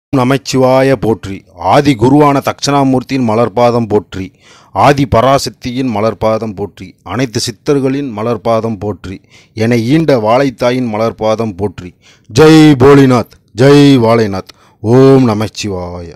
நமச்சிவாய போற்றி ஆதி குருவான தட்சணாமூர்த்தியின் மலர்பாதம் போற்றி ஆதி பராசக்தியின் மலர்பாதம் போற்றி அனைத்து சித்தர்களின் மலர்பாதம் போற்றி என ஈண்ட வாழைத்தாயின் மலர்பாதம் போற்றி ஜெய் போலிநாத் ஜெய் வாழைநாத் ஓம் நமச்சிவாய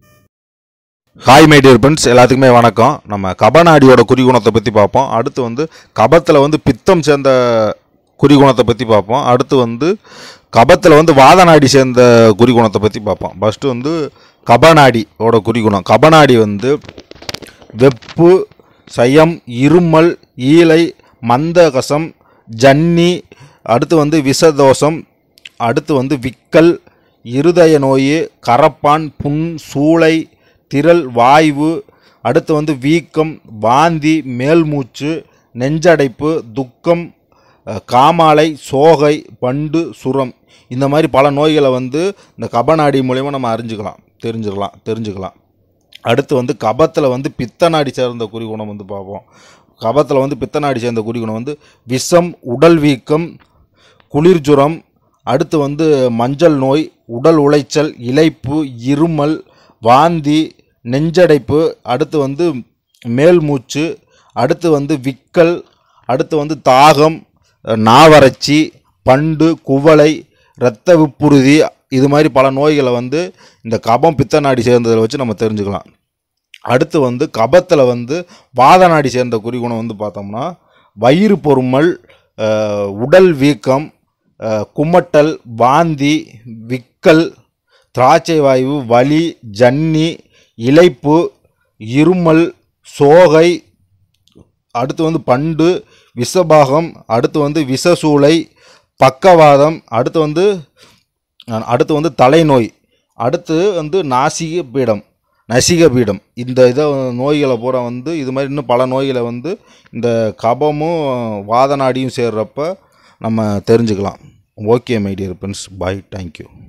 ஹாய் மை டியர் ஃப்ரெண்ட்ஸ் எல்லாத்துக்குமே வணக்கம் நம்ம கபநாடியோட குறிகுணத்தை பற்றி பார்ப்போம் அடுத்து வந்து கபத்தில் வந்து பித்தம் சேர்ந்த குறிகுணத்தை பற்றி பார்ப்போம் அடுத்து வந்து கபத்தில் வந்து வாதநாடி சேர்ந்த குறிகுணத்தை பற்றி பார்ப்போம் ஃபஸ்ட்டு வந்து கபநாடியோட குறிகுணம் கபநாடி வந்து வெப்பு சயம் இருமல் ஈலை மந்தகசம் ஜன்னி அடுத்து வந்து விஷதோஷம் அடுத்து வந்து விக்கல் இருதய நோய் கரப்பான் புண் சூளை திரள் வாய்வு அடுத்து வந்து வீக்கம் வாந்தி மேல்மூச்சு நெஞ்சடைப்பு துக்கம் அஹ், காமாலை சோகை பண்டு சுரம் இந்த மாதிரி பல நோய்களை வந்து இந்த கபநாடி மூலயமா நம்ம அறிஞ்சுக்கலாம் தெரிஞ்சுக்கலாம் தெரிஞ்சுக்கலாம் அடுத்து வந்து கபத்தில் வந்து பித்தநாடி சேர்ந்த குறிகுணம் வந்து பார்ப்போம் கபத்தில் வந்து பித்தநாடி சேர்ந்த குறிகுணம் வந்து விஷம் உடல் வீக்கம் குளிர்ஜுரம் அடுத்து வந்து மஞ்சள் நோய் உடல் உளைச்சல் இளைப்பு இருமல் வாந்தி நெஞ்சடைப்பு அடுத்து வந்து மேல் மூச்சு அடுத்து வந்து விக்கல் அடுத்து வந்து தாகம் நாவறட்சி பண்டு குவளை இரத்த விப்புறுதி இது மாதிரி பல நோய்களை வந்து இந்த கபம் பித்த நாடி சேர்ந்ததில் வச்சு நம்ம தெரிஞ்சுக்கலாம் அடுத்து வந்து கபத்தில் வந்து வாத நாடி சேர்ந்த குறிகுணம் வந்து பார்த்தோம்னா வயிறு பொறுமல் அஹ், உடல் வீக்கம் அஹ், குமட்டல் வாந்தி விக்கல் திராட்சை வாயு வலி ஜன்னி இளைப்பு இருமல் சோகை அடுத்து வந்து பண்டு விஷபாகம் அடுத்து வந்து விஷசூளை பக்கவாதம் அடுத்து வந்து அஹ், அடுத்து வந்து தலைநோய் அடுத்து வந்து நாசிக பீடம் நசிக பீடம் இந்த இதை நோய்களை பூரா வந்து இது மாதிரி இன்னும் பல நோய்களை வந்து இந்த கபமும் வாத நாடியும் சேர்றப்ப நம்ம தெரிஞ்சுக்கலாம் okay my dear friends bye thank you